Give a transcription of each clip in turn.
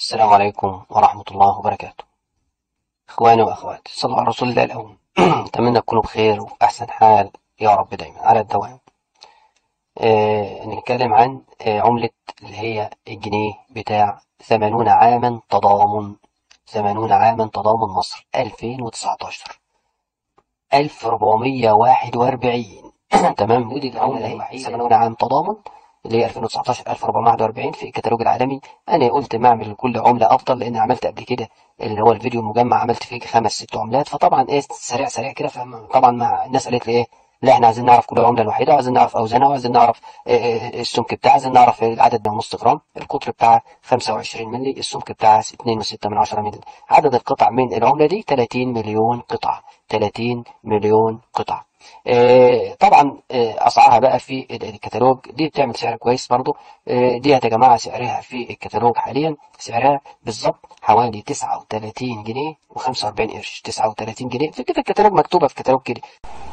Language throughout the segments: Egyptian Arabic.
السلام عليكم ورحمة الله وبركاته إخواني وأخواتي صلوا على رسول الله الأول أتمنى تكونوا بخير وفي أحسن حال يا رب دايما على الدوام آه نتكلم عن آه عملة اللي هي الجنيه بتاع ثمانون عاما تضامن ثمانون عاما تضامن مصر 2019 1441 تمام ودي العملة هي 80 عام تضامن اللي هي 2019 1441 في الكتالوج العالمي انا قلت ما اعمل كل عمله افضل لان عملت قبل كده اللي هو الفيديو المجمع عملت فيه خمس ست عملات فطبعا ايه سريع سريع كده فطبعا مع الناس قالت لي ايه لا احنا عايزين نعرف كل عمله الوحيده وعايزين نعرف اوزانها وعايزين نعرف السمك بتاعها عايزين نعرف العدد من نص جرام القطر بتاعها 25 مللي السمك بتاعها 2.6 من 10 مللي عدد القطع من العمله دي 30 مليون قطعه 30 مليون قطعه آه طبعا آه اسعارها بقى في الكتالوج دي بتعمل سعر كويس برضو آه دي يا جماعه سعرها في الكتالوج حاليا سعرها بالظبط حوالي 39 جنيه و45 قرش 39 جنيه في كده الكتالوج مكتوبه في الكتالوج كده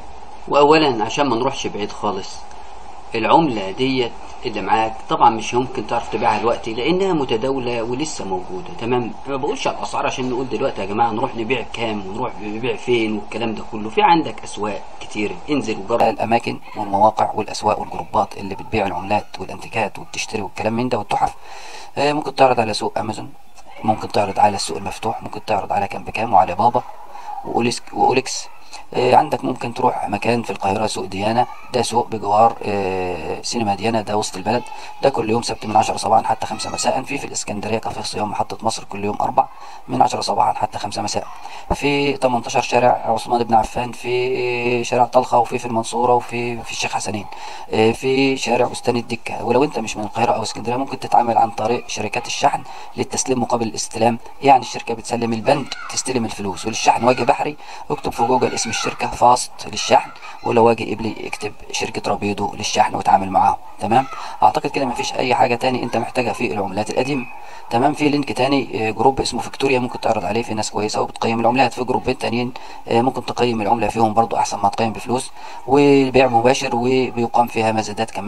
واولا عشان ما نروحش بعيد خالص العملة ديت اللي معاك طبعا مش ممكن تعرف تبيعها دلوقتي لانها متداولة ولسه موجودة تمام ما بقولش على الاسعار عشان نقول دلوقتي يا جماعة نروح نبيع كام ونروح نبيع فين والكلام ده كله في عندك اسواق كتير انزل وجرب الاماكن والمواقع والاسواق والجروبات اللي بتبيع العملات والانتيكات وبتشتري والكلام من ده والتحف ممكن تعرض على سوق امازون ممكن تعرض على السوق المفتوح ممكن تعرض على كام بكام وعلى بابا واوليكس واوليكس عندك ممكن تروح مكان في القاهرة سوق ديانة ده سوق بجوار سينما ديانة ده وسط البلد ده كل يوم سبت من 10 صباحا حتى 5 مساء في في الإسكندرية كافيه صيام محطة مصر كل يوم أربع من 10 صباحا حتى 5 مساء في 18 شارع عثمان بن عفان في شارع طلخة وفي في المنصورة وفي في الشيخ حسنين في شارع بستان الدكة ولو أنت مش من القاهرة أو اسكندرية ممكن تتعامل عن طريق شركات الشحن للتسليم مقابل الاستلام يعني الشركة بتسلم البند تستلم الفلوس وللشحن واجه بحري اكتب في جوجل اسم الشركة فاست للشحن ولو واجه قبلي اكتب شركة رابيدو للشحن وتعامل معاهم تمام اعتقد كده مفيش اي حاجة تاني انت محتاجها في العملات القديمة تمام في لينك تاني جروب اسمه فيكتوريا ممكن تعرض عليه في ناس كويسة وبتقيم العملات في جروبين تانيين ممكن تقيم العملة فيهم برضو احسن ما تقيم بفلوس وبيع مباشر وبيقام فيها مزادات كمان